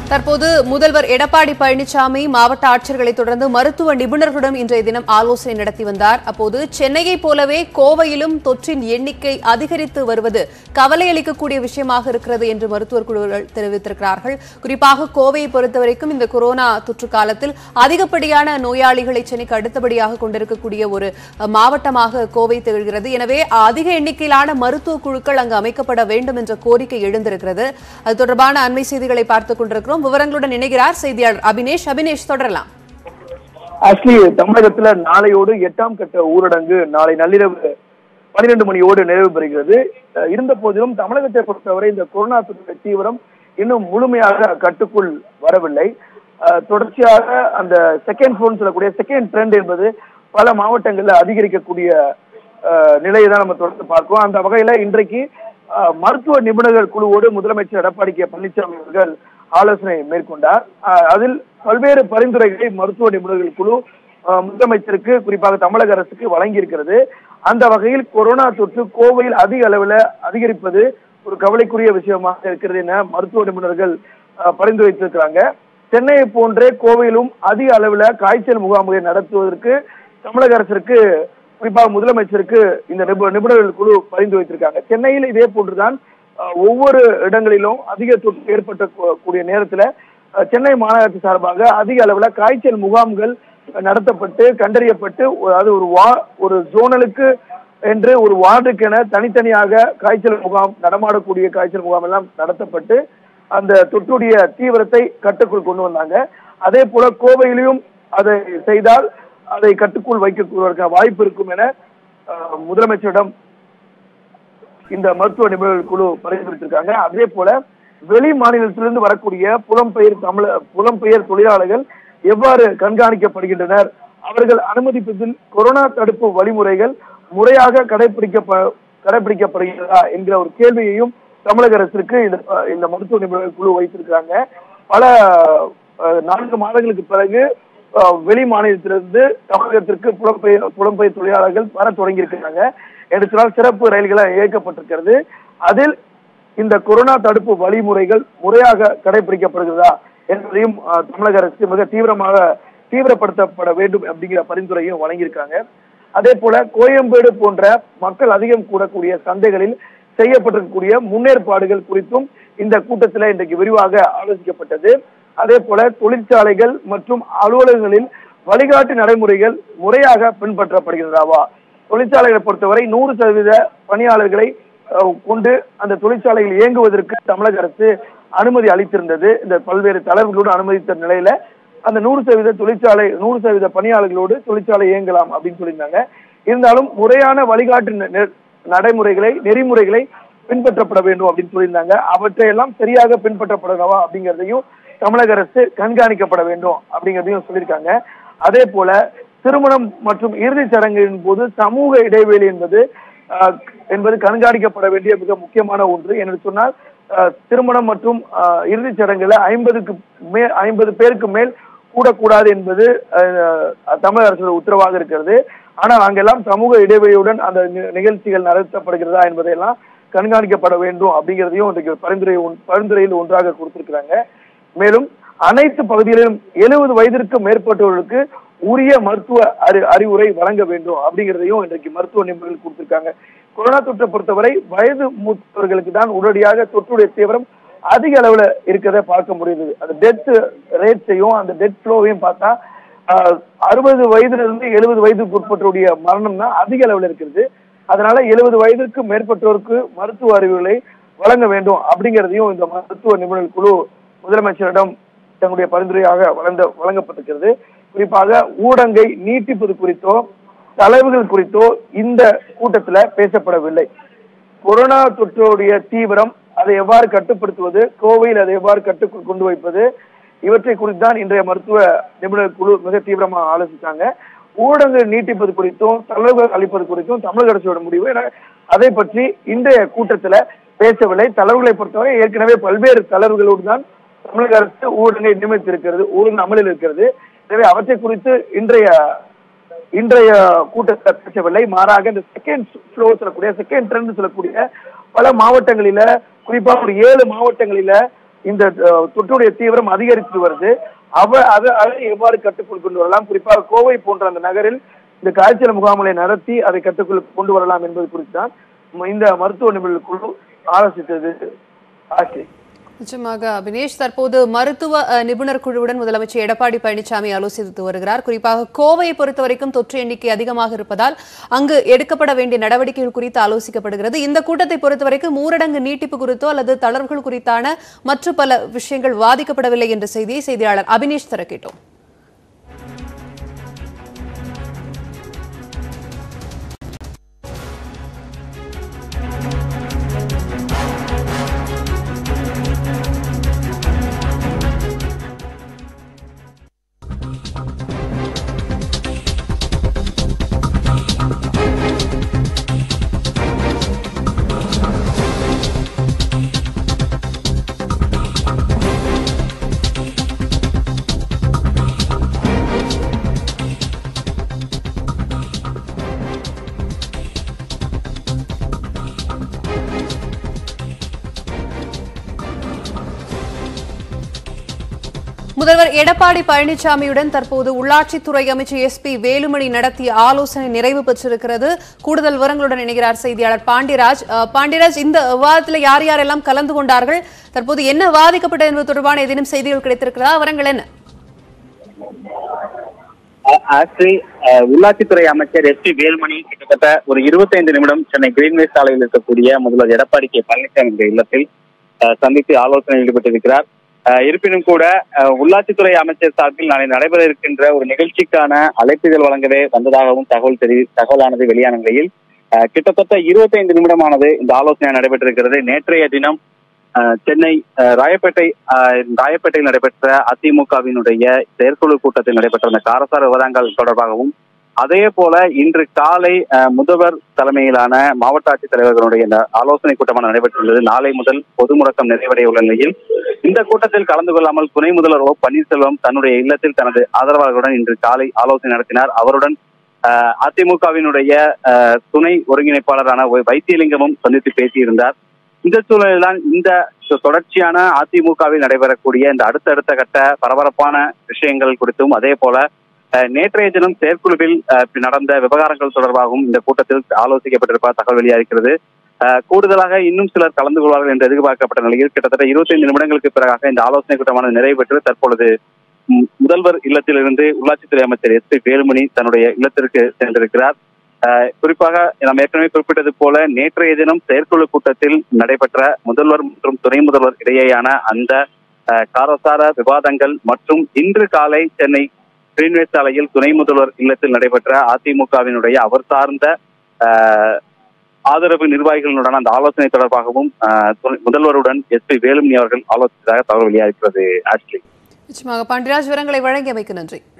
தற்போது முதல்வர் எடப்பாடி பழனிசாமி மாவட்ட ஆட்சியர்களை தொடர்ந்து மருத்துவ நிபுணர்களுடன் இன்றைய தினம் ஆலோசனை நடத்தி வந்தார் அப்போது சென்னையைப் போலவே கோவையிலும் தொற்றின் எண்ணிக்கை அதிகரித்து வருவது கவலை அளிக்கக்கூடிய விஷயமாக இருக்கிறது என்று மருத்துவர் குழுக்கள் தெரிவித்திருக்கிறார்கள் குறிப்பாக கோவையை பொறுத்தவரைக்கும் இந்த கொரோனா தொற்று காலத்தில் அதிகப்படியான நோயாளிகளை சென்னைக்கு அடுத்தபடியாக கொண்டிருக்கக்கூடிய ஒரு அஹ், மாவட்டமாக கோவை திகழ்கிறது எனவே அதிக எண்ணிக்கையிலான மருத்துவ குழுக்கள் அங்கு அமைக்கப்பட வேண்டும் என்ற கோரிக்கை எழுந்திருக்கிறது அது தொடர்பான அண்மை செய்திகளை பார்த்துக் கொண்டிருக்கிறோம் விவரங்களுடன் இணைகிறார் செய்தியாளர் அபினேஷ் அபினேஷ் தொடரலாம் ஆக்சுவலி தமிழகத்துல நாளையோடு எட்டாம் கட்ட ஊரடங்கு நாளை நள்ளிரவு பன்னிரண்டு மணியோடு நிறைவு பெறுகிறது அஹ் இருந்த போதிலும் தமிழகத்தை பொறுத்தவரை இந்த கொரோனா தொற்று தீவிரம் இன்னும் முழுமையாக கட்டுக்குள் வரவில்லை அஹ் தொடர்ச்சியாக அந்த செகண்ட் ஃபோன் சொல்லக்கூடிய செகண்ட் ட்ரெண்ட் என்பது பல மாவட்டங்கள்ல அதிகரிக்கக்கூடிய அஹ், நிலையை தான் நம்ம தொடர்ந்து பார்க்கிறோம் அந்த வகையில இன்றைக்கு அஹ், மருத்துவ நிபுணர்கள் குழுவோடு முதலமைச்சர் எடப்பாடி கே பழனிசாமி அவர்கள் ஆலோசனை மேற்கொண்டார் அஹ், அதில் பல்வேறு பரிந்துரைகளை மருத்துவ நிபுணர்கள் குழு அஹ், முதலமைச்சருக்கு குறிப்பாக தமிழக அரசுக்கு வழங்கியிருக்கிறது அந்த வகையில் கொரோனா தொற்று கோவையில் அதிக அளவில் அதிகரிப்பது ஒரு கவலைக்குரிய விஷயமாக இருக்கிறது என மருத்துவ நிபுணர்கள் அஹ், பரிந்துரைத்திருக்கிறாங்க சென்னையை போன்றே கோவையிலும் அதிக அளவில் காய்ச்சல் முகாம்களை நடத்துவதற்கு தமிழக அரசிற்கு குறிப்பாக முதலமைச்சருக்கு இந்த நிபு- நிபுணர்கள் குழு பரிந்துரைத்திருக்காங்க சென்னையில் இதே போன்றுதான் அஹ், ஒவ்வொரு இடங்களிலும் அதிக தொற்று ஏற்பட்ட கூ- கூடிய நேரத்துல அஹ், சென்னை மாநகராட்சி சார்பாக அதிக அளவுல காய்ச்சல் முகாம்கள் நடத்தப்பட்டு கண்டறியப்பட்டு ஒரு- அது ஒரு வா ஒரு ஜோனலுக்கு என்று ஒரு வார்டுக்கென தனித்தனியாக காய்ச்சல் முகாம் நடமாடக்கூடிய காய்ச்சல் முகாம் எல்லாம் நடத்தப்பட்டு அந்த தொற்றுடைய தீவிரத்தை கட்டுக்குள் கொண்டு வந்தாங்க அதே போல கோவையிலும் அதை செய்தால் அதை கட்டுக்குள் வைக்க வாய்ப்பு இருக்கும் என அஹ், முதலமைச்சரிடம் இந்த மருத்துவ நிபுணர்கள் குழு பரிந்துரைத்திருக்காங்க அதே போல வெளி மாநிலத்திலிருந்து வரக்கூடிய புலம்பெயர் தமிழ புலம்பெயர் தொழிலாளர்கள் எவ்வாறு கண்காணிக்கப்படுகின்றனர் அவர்கள் அனுமதிப்பதில் கொரோனா தடுப்பு வழிமுறைகள் முறையாக கடைபிடிக்க கடைபிடிக்கப்படுகிறதா என்கிற ஒரு கேள்வியையும் தமிழக அரசிற்கு இந்த இந்த மருத்துவ நிபுணர்கள் குழு வைத்திருக்கிறாங்க பல அஹ், நான்கு மாதங்களுக்கு பிறகு அஹ், வெளி மாநிலத்திலிருந்து தமிழகத்திற்கு புலம்பெயர் புலம்பெயர் தொழிலாளர்கள் வர தொடங்கி இருக்கிறாங்க என்று சொன்னால் சிறப்பு ரயில்களை இயக்கப்பட்டிருக்கிறது அதில் இந்த கொரோனா தடுப்பு வழிமுறைகள் முறையாக கடைபிடிக்கப்படுகிறதா என்பதையும் அஹ், தமிழக அரசு மிக தீவிரமாக தீவிரப்படுத்தப்பட வேண்டும் அப்படிங்கிற பரிந்துரையும் வழங்கியிருக்காங்க அதே போல கோயம்பேடு போன்ற மக்கள் அதிகம் கூடக்கூடிய சந்தைகளில் செய்யப்பட்டிருக்கக்கூடிய முன்னேற்பாடுகள் குறித்தும் இந்த கூட்டத்தில் இன்றைக்கு விரிவாக ஆலோசிக்கப்பட்டது அதே போல தொழிற்சாலைகள் மற்றும் அலுவலகங்களில் வழிகாட்டு நடைமுறைகள் முறையாக பின்பற்றப்படுகிறதாவா தொழிற்சாலைகளை பொறுத்தவரை நூறு சதவீத பணியாளர்களை அஹ், கொண்டு அந்த தொழிற்சாலைகள் இயங்குவதற்கு தமிழக அரசு அனுமதி அளித்திருந்தது இந்த பல்வேறு தளர்வுகளோடு அனுமதித்த நிலையில அந்த நூறு சதவீத தொழிற்சாலை நூறு சதவீத பணியாளர்களோடு தொழிற்சாலை இயங்கலாம் அப்படின்னு சொல்லியிருந்தாங்க இருந்தாலும் முறையான வழிகாட்டு நெ- நெ- நடைமுறைகளை நெறிமுறைகளை பின்பற்றப்பட வேண்டும் அப்படின்னு சொல்லியிருந்தாங்க அவற்றையெல்லாம் சரியாக பின்பற்றப்படவா அப்படிங்கிறதையும் தமிழக அரசு கண்காணிக்கப்பட வேண்டும் அப்படிங்கிறதையும் சொல்லியிருக்காங்க அதே போல திருமணம் மற்றும் இறுதிச் சடங்குகளின் போது சமூக இடைவெளி என்பது ஆஹ், என்பது கண்காணிக்கப்பட வேண்டிய மிக முக்கியமான ஒன்று என்று சொன்னால் ஆஹ், திருமணம் மற்றும் ஆஹ், இறுதிச் சடங்குல ஐம்பதுக்கு மே ஐம்பது பேருக்கு மேல் கூடக்கூடாது என்பது ஆஹ், தமிழக அரசோட உத்தரவாக இருக்கிறது ஆனால் அங்கெல்லாம் சமூக இடைவெளியுடன் அந்த நி- நிகழ்ச்சிகள் நடத்தப்படுகிறதா என்பதையெல்லாம் கண்காணிக்கப்பட வேண்டும் அப்படிங்கிறதையும் இன்றைக்கு பரிந்துரை ஒன்- பரிந்துரையில் ஒன்றாக கொடுத்திருக்கிறாங்க மேலும் அனைத்து பகுதிகளிலும் எழுபது வயதிற்கு மேற்பட்டவர்களுக்கு உரிய மருத்துவ அறி அறிவுரை வழங்க வேண்டும் அப்படிங்கிறதையும் இன்றைக்கு மருத்துவ நிபுணர்கள் கொடுத்திருக்காங்க கொரோனா தொற்றை பொறுத்தவரை வயது மூத்தவர்களுக்கு தான் உடனடியாக தொற்றுடைய தீவிரம் அதிக அளவுல இருக்கிறத பார்க்க முடியுது அந்த டெத் ரேட்ஸையும் அந்த டெத் ஃப்ளோவையும் பார்த்தா அறுபது வயதுல இருந்து எழுபது வயதுக்கு உட்பட்டோருடைய மரணம் தான் அதிக அளவுல இருக்கிறது அதனால எழுபது வயதிற்கு மேற்பட்டோருக்கு மருத்துவ அறிவுகளை வழங்க வேண்டும் அப்படிங்கிறதையும் இந்த மருத்துவ நிபுணர் குழு முதலமைச்சரிடம் தங்களுடைய பரிந்துரையாக வழங்க வழங்கப்பட்டிருக்கிறது குறிப்பாக ஊடங்கை நீட்டிப்பது குறித்தோ தலைவுகள் குறித்தோ இந்த கூட்டத்துல பேசப்படவில்லை கொரோனா தொற்றுடைய தீவிரம் அதை எவ்வாறு கட்டுப்படுத்துவது கோவையில் அதை எவ்வாறு கட்டுக்குள் கொண்டு வைப்பது இவற்றை குறித்து தான் இன்றைய மருத்துவ நிபுணர் குழு மிக தீவிரமாக ஆலோசித்தாங்க ஊடகங்கள் நீட்டிப்பது குறித்தும் தளர்வுகள் அளிப்பது குறித்தும் தமிழக அரசோட முடிவு என அதை பற்றி இன்றைய கூட்டத்துல பேசவில்லை தளர்வுகளை பொறுத்தவரை ஏற்கனவே பல்வேறு தளர்வுகளோடு தான் தமிழக அரசு ஊடகங்களை நியமித்திருக்கிறது ஊடகம் அமலில் இருக்கிறது எனவே அவற்றை குறித்து இன்றைய இன்றைய கூட்டத்தில் பேசவில்லை மாறாக இந்த செகண்ட் ஃப்ளோ சொல்லக்கூடிய செகண்ட் ட்ரெண்ட் சொல்லக்கூடிய பல மாவட்டங்களில குறிப்பா ஒரு ஏழு மாவட்டங்களில இந்த அஹ், தொற்றுடைய தீவிரம் அதிகரித்து வருது அவ அதை அதை எவ்வாறு கட்டுக்குள் கொண்டு வரலாம் குறிப்பாக கோவை போன்ற அந்த நகரில் இந்த காய்ச்சல் முகாம்களை நடத்தி அதை கட்டுக்குள் கொண்டு வரலாம் என்பது குறித்து தான் இந்த மருத்துவ நிபுணர் குழு ஆலோசித்தது ஆட்சி நிச்சயமாக அபினேஷ் தற்போது மருத்துவ அஹ், நிபுணர் குழுவுடன் முதலமைச்சர் எடப்பாடி பழனிசாமி ஆலோசித்து வருகிறார் குறிப்பாக கோவையை பொறுத்தவரைக்கும் தொற்று எண்ணிக்கை அதிகமாக இருப்பதால் அங்கு எடுக்கப்பட வேண்டிய நடவடிக்கைகள் குறித்து ஆலோசிக்கப்படுகிறது இந்த கூட்டத்தை பொறுத்தவரைக்கும் ஊரடங்கு நீட்டிப்பு குறித்தோ அல்லது தளர்வுகள் குறித்தான மற்ற பல விஷயங்கள் வாதிக்கப்படவில்லை என்ற செய்தியை செய்தியாளர் அபினேஷ் தர கேட்டோம் முதல்வர் எடப்பாடி பழனிசாமியுடன் தற்போது உள்ளாட்சித்துறை அமைச்சர் எஸ் பி வேலுமணி நடத்திய ஆலோசனை நிறைவு பெற்றிருக்கிறது கூடுதல் விவரங்களுடன் இணைகிறார் செய்தியாளர் பாண்டியராஜ் அஹ், பாண்டியராஜ் இந்த விவாதத்தில் யார் யாரெல்லாம் கலந்து கொண்டார்கள் தற்போது என்ன வாதிக்கப்பட்டது என்பது தொடர்பான ஏதேனும் செய்திகள் கிடைத்திருக்கிறதா விவரங்கள் என்ன ஆக்சுவலி உள்ளாட்சித்துறை அமைச்சர் எஸ் பி வேல்மணி கிட்டத்தட்ட ஒரு இருபத்தைந்து நிமிடம் சென்னை கிரீன்வே சாலையில் இருக்கக்கூடிய முதல்வர் எடப்பாடி கே பழனிசாமி இல்லத்தில் அஹ், சந்தித்து ஆலோசனை ஈடுபட்டிருக்கிறார் அஹ், இருப்பினும் கூட அஹ், உள்ளாட்சித்துறை அமைச்சர் சார்பில் நாளை நடைபெற இருக்கின்ற ஒரு நிகழ்ச்சிக்கான அழைப்புதல் வழங்கவே வந்ததாகவும் தகவல் தெரி தகவலானது வெளியான நிலையில் அஹ், கிட்டத்தட்ட இருபத்தைந்து நிமிடமானது இந்த ஆலோசனை நடைபெற்றிருக்கிறது நேற்றைய தினம் அஹ், சென்னை அஹ், ராயப்பேட்டை அஹ், ராயப்பேட்டையில் நடைபெற்ற அதிமுகவினுடைய செயற்குழு கூட்டத்தில் நடைபெற்ற அந்த காரசார விவரங்கள் தொடர்பாகவும் அதே போல இன்று காலை அஹ், முதல்வர் தலைமையிலான மாவட்ட ஆட்சித்தலைவர்களுடைய இந்த ஆலோசனை கூட்டமான நடைபெற்றுள்ளது நாளை முதல் பொது முடக்கம் நிறைவடைய உள்ள நிலையில் இந்த கூட்டத்தில் கலந்து கொள்ளாமல் துணை முதல்வர் ஓ பன்னீர்செல்வம் தன்னுடைய இல்லத்தில் தனது ஆதரவாளர்களுடன் இன்று காலை ஆலோசனை நடத்தினார் அவருடன் அஹ், அதிமுகவினுடைய அஹ், துணை ஒருங்கிணைப்பாளரான ஒ- வைத்தியலிங்கமும் சந்தித்து பேசியிருந்தார் இந்த சூழலில்தான் இந்த தொடர்ச்சியான அதிமுகவில் நடைபெறக்கூடிய இந்த அடுத்தடுத்த கட்ட பரபரப்பான விஷயங்கள் குறித்தும் அதே போல அஹ், நேற்றைய தினம் செயற்குழுவில் அஹ், நடந்த விவகாரங்கள் தொடர்பாகவும் இந்த கூட்டத்தில் ஆலோசிக்கப்பட்டிருப்ப தகவல் வெளியாகிறது அஹ், கூடுதலாக இன்னும் சிலர் கலந்து கொள்வார்கள் என்று எதிர்பார்க்கப்பட்ட நிலையில் கிட்டத்தட்ட இருபத்தைந்து நிமிடங்களுக்கு பிறகாக இந்த ஆலோசனை கூட்டமானது நிறைவு பெற்று தற்பொழுது ம், முதல்வர் இல்லத்திலிருந்து உள்ளாட்சித்துறை அமைச்சர் எஸ் பி வேலுமணி தன்னுடைய இல்லத்திற்கு சென்றிருக்கிறார் அஹ், குறிப்பாக நாம் ஏற்கனவே குறிப்பிட்டது போல நேற்றைய தினம் செயற்குழு கூட்டத்தில் நடைபெற்ற முதல்வர் மற்றும் துணை முதல்வர் இடையேயான அந்த அஹ், காரசார விவாதங்கள் மற்றும் இன்று காலை சென்னை கிரீன்வே சாலையில் துணை முதல்வர் இல்லத்தில் நடைபெற்ற அதிமுகவினுடைய அவர் சார்ந்த அஹ், ஆதரவு நிர்வாகிகளுடன் அந்த ஆலோசனை தொடர்பாகவும் அஹ், துணை- முதல்வருடன் எஸ் பி வேலுமணி அவர்கள் ஆலோசித்ததாக தகவல் வெளியாகிறது ஆஷ்லி நிச்சயமாக பாண்டியராஜ் விவரங்களை வழங்கியமைக்கு நன்றி